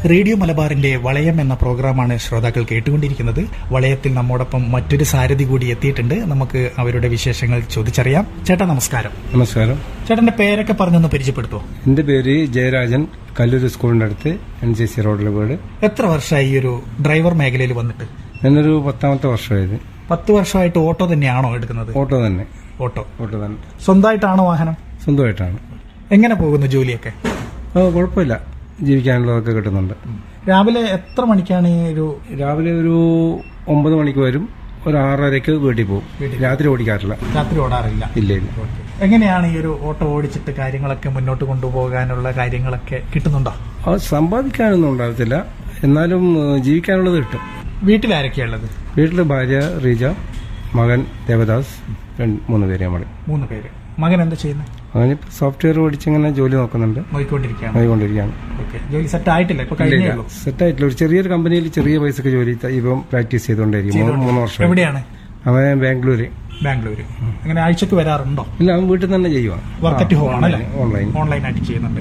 Radio മലബാറിന്റെ വളയം എന്ന പ്രോഗ്രാമാണ് ശ്രോതാക്കൾ കേട്ടുകൊണ്ടിരിക്കുന്നത് വളയത്തിൽ നമ്മോടൊപ്പം മറ്റൊരു സാരഥി കൂടി എത്തിയിട്ടുണ്ട് നമുക്ക് അവരുടെ വിശേഷങ്ങൾ ചോദിച്ചറിയാം ചേട്ടാ നമസ്കാരം നമസ്കാരം ചേട്ടന്റെ പേരൊക്കെ പറഞ്ഞൊന്ന് പരിചയപ്പെടുത്തോ എന്റെ പേര് ജയരാജൻ കല്ലൂർ സ്കൂളിന്റെ അടുത്ത് എൻ സി സി റോഡിലെ വീട് എത്ര വർഷമായി ഈ ഒരു ഡ്രൈവർ മേഖലയിൽ വന്നിട്ട് ഞാനൊരു പത്താമത്തെ വർഷമായത് പത്ത് വർഷമായിട്ട് ഓട്ടോ തന്നെയാണോ എടുക്കുന്നത് ഓട്ടോ തന്നെ ഓട്ടോ ഓട്ടോ തന്നെ സ്വന്തമായിട്ടാണോ വാഹനം സ്വന്തമായിട്ടാണ് എങ്ങനെ പോകുന്നു ജോലിയൊക്കെ ഓ കുഴപ്പമില്ല ജീവിക്കാനുള്ളതൊക്കെ കിട്ടുന്നുണ്ട് രാവിലെ എത്ര മണിക്കാണ് ഈ ഒരു രാവിലെ ഒരു ഒമ്പത് മണിക്ക് വരും ഒരു ആറരയ്ക്ക് വീട്ടിൽ പോകും രാത്രി ഓടിക്കാറില്ല രാത്രി ഓടാറില്ല ഇല്ല ഇല്ല എങ്ങനെയാണ് ഈ ഒരു ഓട്ടോ ഓടിച്ചിട്ട് കാര്യങ്ങളൊക്കെ മുന്നോട്ട് കൊണ്ടുപോകാനുള്ള കാര്യങ്ങളൊക്കെ കിട്ടുന്നുണ്ടോ അത് സമ്പാദിക്കാനൊന്നും ഉണ്ടാകത്തില്ല എന്നാലും ഏഹ്, ജീവിക്കാനുള്ളത് കിട്ടും വീട്ടിലാരൊക്കെയുള്ളത് വീട്ടിൽ ഭാര്യ റീജ മകൻ ദേവദാസ് രണ്ട് മൂന്ന് പേര് നമ്മൾ മൂന്ന് പേര് മകൻ എന്താ ചെയ്യുന്നത് അവനിപ്പോൾ സോഫ്റ്റ്വെയർ പഠിച്ചിങ്ങനെ ജോലി നോക്കുന്നുണ്ട് നോക്കിക്കൊണ്ടിരിക്കുകയാണ് നോക്കിക്കൊണ്ടിരിക്കുകയാണ് ഓക്കെ ജോലി സെറ്റ് ആയിട്ടില്ല ഇപ്പൊ കഴിഞ്ഞേ ഉള്ളൂ സെറ്റായിട്ടില്ല ഒരു ചെറിയൊരു കമ്പനിയിൽ ചെറിയ പൈസക്ക് ജോലി ത- ഇപ്പം പ്രാക്ടീസ് ചെയ്തുകൊണ്ടിരിക്കും മൂന്ന് മൂന്ന് വർഷം എവിടെയാണ് അവൻ ബാംഗ്ലൂര് ബാംഗ്ലൂര് അങ്ങനെ ആഴ്ചക്ക് വരാറുണ്ടോ ഇല്ല അവൻ വീട്ടിൽ തന്നെ ചെയ്യുക വർക്ക് അറ്റ് ഹോം ആണല്ലേ ഓൺലൈൻ ഓൺലൈനായിട്ട് ചെയ്യുന്നുണ്ട്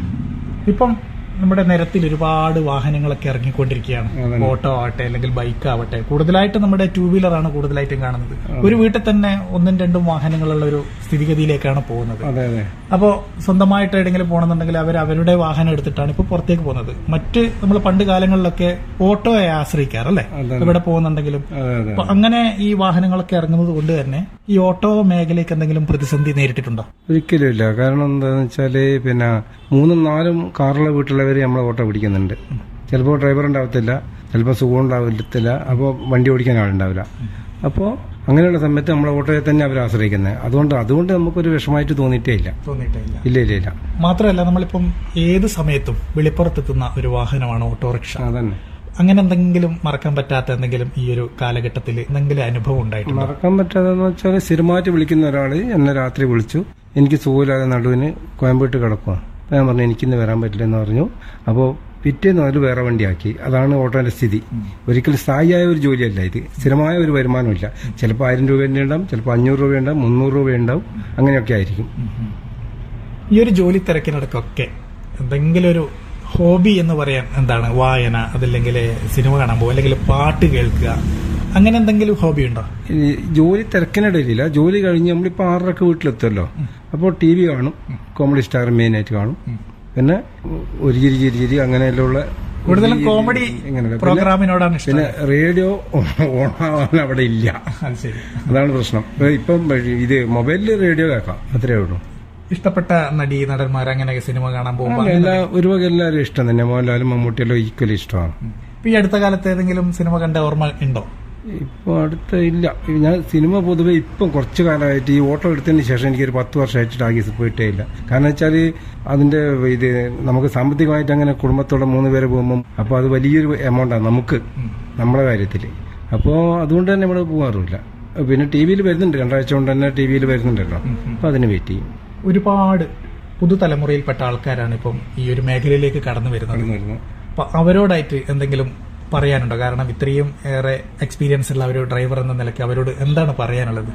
ഇപ്പം നമ്മുടെ നിരത്തിൽ ഒരുപാട് വാഹനങ്ങളൊക്കെ ഇറങ്ങിക്കൊണ്ടിരിക്കുകയാണ് അതന്നെ. ഓട്ടോ ആവട്ടെ അല്ലെങ്കിൽ ബൈക്ക് ആവട്ടെ കൂടുതലായിട്ട് നമ്മുടെ ടൂ വീലറാണ് കൂടുതലായിട്ടും കാണുന്നത് ഒരു വീട്ടിൽ തന്നെ ഒന്നും രണ്ടും വാഹനങ്ങളുള്ള ഒരു സ്ഥിതിഗതിയിലേക്കാണ് പോകുന്നത് അതെ അതെ അപ്പോൾ സ്വന്തമായിട്ട് എവിടെയെങ്കിലും പോകണമെന്നുണ്ടെങ്കിൽ അവർ അവരുടെ വാഹനം എടുത്തിട്ടാണ് ഇപ്പോൾ പുറത്തേക്ക് പോകുന്നത് മറ്റ് നമ്മൾ പണ്ട് കാലങ്ങളിലൊക്കെ ഓട്ടോയെ ആശ്രയിക്കാറല്ലേ അതെ. എവിടെ പോകുന്നുണ്ടെങ്കിലും അതെ അതെ അപ്പൊ അങ്ങനെ ഈ വാഹനങ്ങളൊക്കെ ഇറങ്ങുന്നത് കൊണ്ട് തന്നെ ഈ ഓട്ടോ മേഖലയ്ക്ക് എന്തെങ്കിലും പ്രതിസന്ധി നേരിട്ടിട്ടുണ്ടോ ഒരിക്കലും ഇല്ല കാരണം എന്താന്ന് വെച്ചാല് പിന്നെ മൂന്നും നാലും കാറുള്ള വീട്ടിലുള്ളവര് നമ്മളെ ഓട്ടോ പിടിക്കുന്നുണ്ട് ചിലപ്പോൾ ഡ്രൈവർ ഉണ്ടാവത്തില്ല ചിലപ്പോൾ സുഖം ഉണ്ടാവത്തില്ല അപ്പോൾ വണ്ടി ഓടിക്കാൻ ആളുണ്ടാവില്ല അപ്പോൾ അങ്ങനെയുള്ള സമയത്ത് നമ്മളെ ഓട്ടോയെ തന്നെ അവർ ആശ്രയിക്കുന്നത് അതുകൊണ്ട് അതുകൊണ്ട് നമുക്കൊരു വിഷമമായിട്ട് തോന്നിയിട്ടേ ഇല്ല തോന്നിയിട്ടില്ല ഇല്ല ഇല്ല ഇല്ല മാത്രമല്ല നമ്മളിപ്പം ഏത് സമയത്തും വെളിപ്പുറത്തെത്തുന്ന ഒരു വാഹനമാണ് ഓട്ടോറിക്ഷ അതന്നെ അങ്ങനെ എന്തെങ്കിലും മറക്കാൻ പറ്റാത്ത എന്തെങ്കിലും ഈ ഒരു കാലഘട്ടത്തിൽ എന്തെങ്കിലും അനുഭവം ഉണ്ടായിട്ടുണ്ടോ മറക്കാൻ പറ്റാതെന്ന് വെച്ചാൽ സ്ഥിരമായിട്ട് വിളിക്കുന്ന ഒരാള് എന്നെ രാത്രി വിളിച്ചു എനിക്ക് സുഖമില്ലാതെ നടുവിന് കോയമ്പേട്ട് കിടക്കുക അപ്പോൾ ഞാൻ പറഞ്ഞു എനിക്കിന്ന് വരാൻ പറ്റില്ല എന്ന് പറഞ്ഞു അപ്പോൾ പിറ്റേന്ന് അവർ വേറെ വണ്ടിയാക്കി അതാണ് ഓട്ടോന്റെ സ്ഥിതി ഒരിക്കലും സ്ഥായിയായ ഒരു ജോലിയല്ല ഇത് സ്ഥിരമായ ഒരു വരുമാനമില്ല ചിലപ്പോൾ ആയിരം രൂപേൻ്റെ ഉണ്ടാവും ചിലപ്പോൾ അഞ്ഞൂറ് രൂപ ഉണ്ടാവും മുന്നൂറ് രൂപ ഉണ്ടാവും അങ്ങനെയൊക്കെ ആയിരിക്കും ഈ ഒരു ജോലി തിരക്കിനിടക്കൊക്കെ എന്തെങ്കിലും ഒരു ഹോബി എന്ന് പറയാൻ എന്താണ് വായന അതല്ലെങ്കിൽ സിനിമ കാണാൻ പോകുക അല്ലെങ്കിൽ പാട്ട് കേൾക്കുക അങ്ങനെ എന്തെങ്കിലും ഹോബി ഉണ്ടോ ഈ ജോലി തിരക്കിനിടയിലില്ല ജോലി കഴിഞ്ഞ് നമ്മളിപ്പോൾ ആറരക്ക് വീട്ടിലെത്തുമല്ലോ അപ്പോൾ ടി വി കാണും കോമഡി സ്റ്റാർ മെയിനായിട്ട് കാണും പിന്നെ ഒരു ചിരി ചിരി ചിരി അങ്ങനെയുള്ള കൂടുതലും കോമഡി ഇങ്ങനെയുള്ള. പിന്നെ- പ്രോഗ്രാമിനോടാണ് ഇഷ്ടം പിന്നെ റേഡിയോ ഓണാവാൻ അവിടെ ഇല്ല അത് ശരി അതാണ് പ്രശ്നം ഇപ്പം ഇത് മൊബൈലിൽ റേഡിയോ കേൾക്കാം അത്രേ ഉള്ളൂ ഇഷ്ടപ്പെട്ട നടി നടന്മാർ അങ്ങനെ സിനിമ കാണാൻ പോകുമ്പോൾ എല്ലാ ഒരു വക എല്ലാവരും ഇഷ്ടം തന്നെ മോഹൻലാലും മമ്മൂട്ടിയെല്ലാം ഈക്വലി ഇഷ്ടമാണ് ഇപ്പൊ ഈ അടുത്ത കാലത്ത് ഏതെങ്കിലും സിനിമ കണ്ട ഓർമ്മ ഉണ്ടോ ഇപ്പൊ അടുത്ത ഇല്ല ഞാൻ സിനിമ പൊതുവെ ഇപ്പം കുറച്ച് കാലമായിട്ട് ഈ ഓട്ടോ എടുത്തതിന് ശേഷം എനിക്കൊരു പത്ത് വർഷമായിട്ട് ടാഗീസ് പോയിട്ടേ ഇല്ല കാരണം വെച്ചാൽ അതിന്റെ ഇത് നമുക്ക് സാമ്പത്തികമായിട്ട് അങ്ങനെ കുടുംബത്തോടെ മൂന്ന് പേര് പോകുമ്പം അപ്പോൾ അത് വലിയൊരു എമൗണ്ടാണ് നമുക്ക് നമ്മുടെ കാര്യത്തിൽ അപ്പോൾ അതുകൊണ്ട് തന്നെ നമ്മൾ പോകാറുമില്ല പിന്നെ ടി വിയിൽ വരുന്നുണ്ട് രണ്ടാഴ്ച കൊണ്ട് തന്നെ ടി വിയിൽ വരുന്നുണ്ടല്ലോ അപ്പോൾ അതിന് വെയിറ്റ് ചെയ്യും ഒരുപാട് പുതുതലമുറയിൽപ്പെട്ട ആൾക്കാരാണ് ഇപ്പം ഈ ഒരു മേഖലയിലേക്ക് കടന്നു വരുന്നത് കടന്നു വരുന്നു അപ്പൊ അവരോടായിട്ട് എന്തെങ്കിലും പറയാനുണ്ടോ കാരണം ഇത്രയും ഏറെ എക്സ്പീരിയൻസ് ഉള്ള ഒരു ഡ്രൈവർ എന്ന നിലയ്ക്ക് അവരോട് എന്താണ് പറയാനുള്ളത്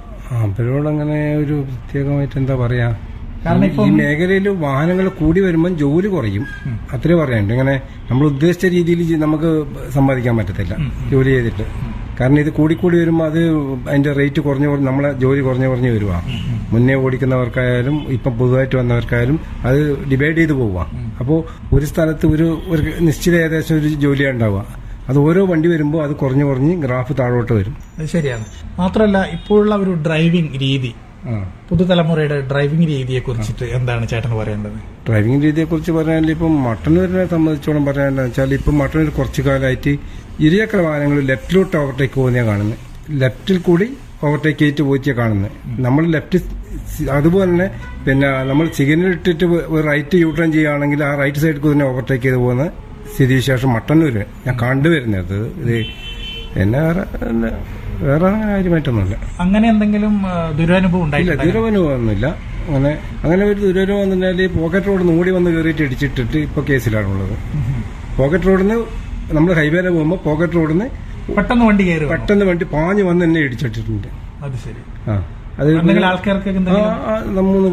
അവരോട് അങ്ങനെ ഒരു പ്രത്യേകമായിട്ട് എന്താ പറയാ കാരണം ഈ മേഖലയിൽ വാഹനങ്ങൾ കൂടി വരുമ്പോൾ ജോലി കുറയും അത്രേ പറയാനുണ്ട് ഇങ്ങനെ നമ്മൾ ഉദ്ദേശിച്ച രീതിയിൽ ജി- നമുക്ക് സമ്പാദിക്കാൻ പറ്റത്തില്ല ജോലി ചെയ്തിട്ട് കാരണം ഇത് കൂടിക്കൂടി വരുമ്പോൾ അത് അതിന്റെ റേറ്റ് കുറഞ്ഞു കുറഞ്ഞ് നമ്മളെ ജോലി കുറഞ്ഞു കുറഞ്ഞു വരുവാ മുന്നേ ഓടിക്കുന്നവർക്കായാലും ഇപ്പം പുതുതായിട്ട് വന്നവർക്കായാലും അത് ഡിവൈഡ് ചെയ്ത് പോവുക അപ്പോൾ ഒരു സ്ഥലത്ത് ഒരു ഒരു നിശ്ചിത ഏകദേശം ഒരു ജോലിയാണ് ഉണ്ടാവുക അത് ഓരോ വണ്ടി വരുമ്പോൾ അത് കുറഞ്ഞു കുറഞ്ഞ് ഗ്രാഫ് താഴോട്ട് വരും അത് ശരിയാണ് മാത്രമല്ല ഇപ്പോഴുള്ള ഒരു ഡ്രൈവിംഗ് രീതി ആ പുതുതലമുറയുടെ ഡ്രൈവിംഗ് രീതിയെ കുറിച്ചിട്ട് എന്താണ് ചേട്ടന് പറയേണ്ടത് ഡ്രൈവിംഗ് രീതിയെ കുറിച്ച് പറയാനില്ല ഇപ്പം മട്ടന്നൂരിനെ സംബന്ധിച്ചോളം പറയാനെന്ന് വെച്ചാൽ ഇപ്പം മട്ടന്നൂർ കുറച്ചു കാലമായിട്ട് ഇരുചക്ര വാഹനങ്ങൾ ലെഫ്റ്റിലോട്ട് ഓവർടേക്ക് പോകുന്നതാണ് കാണുന്നത് ലെഫ്റ്റിൽ കൂടി ഓവർടേക്ക് ചെയ്തിട്ട് പോയിട്ടാണ് കാണുന്നത് നമ്മൾ ലെഫ്റ്റ് സി- അതുപോലെ തന്നെ പിന്നെ നമ്മൾ സിഗ്നൽ ഇട്ടിട്ട് ഒരു റൈറ്റ് യൂ ടേൺ ചെയ്യുകയാണെങ്കിൽ ആ റൈറ്റ് സൈഡിൽ തന്നെ ഓവർടേക്ക് ചെയ്ത് പോകുന്ന സ്ഥിതിവിശേഷം മട്ടന്നൂര് ഞാൻ കണ്ടുവരുന്നത് ഇത് പിന്നെ വേറെ പിന്നെ വേറെ അങ്ങനെ കാര്യമായിട്ടൊന്നുമില്ല അങ്ങനെ എന്തെങ്കിലും ആ, ദുരനുഭവം ഇല്ല ഉണ്ടായിട്ടില്ല ദുരനുഭവമൊന്നുമില്ല അങ്ങനെ അങ്ങനെ ഒരു ദുരനുഭവം എന്ന് പറഞ്ഞാൽ പോക്കറ്റ് റോഡ് ഓടി വന്ന് കയറിയിട്ട് ഇടിച്ചിട്ടിട്ട് ഇപ്പൊ കേസിലാണുള്ളത് പോക്കറ്റ് റോഡിൽ നിന്ന് നമ്മൾ ഹൈവേയിൽ പോകുമ്പോൾ പോക്കറ്റ് റോഡിൽ നിന്ന് പെട്ടെന്ന് വണ്ടി കയറുക പെട്ടെന്ന് വണ്ടി പാഞ്ഞു വന്ന് എന്നെ ഇടിച്ചിട്ടിട്ടുണ്ട് അത് ശരി ആ അത് എന്തെങ്കിലും ആൾക്കാർക്ക് ആ, എന്തെങ്കിലും ആ, നമ്മ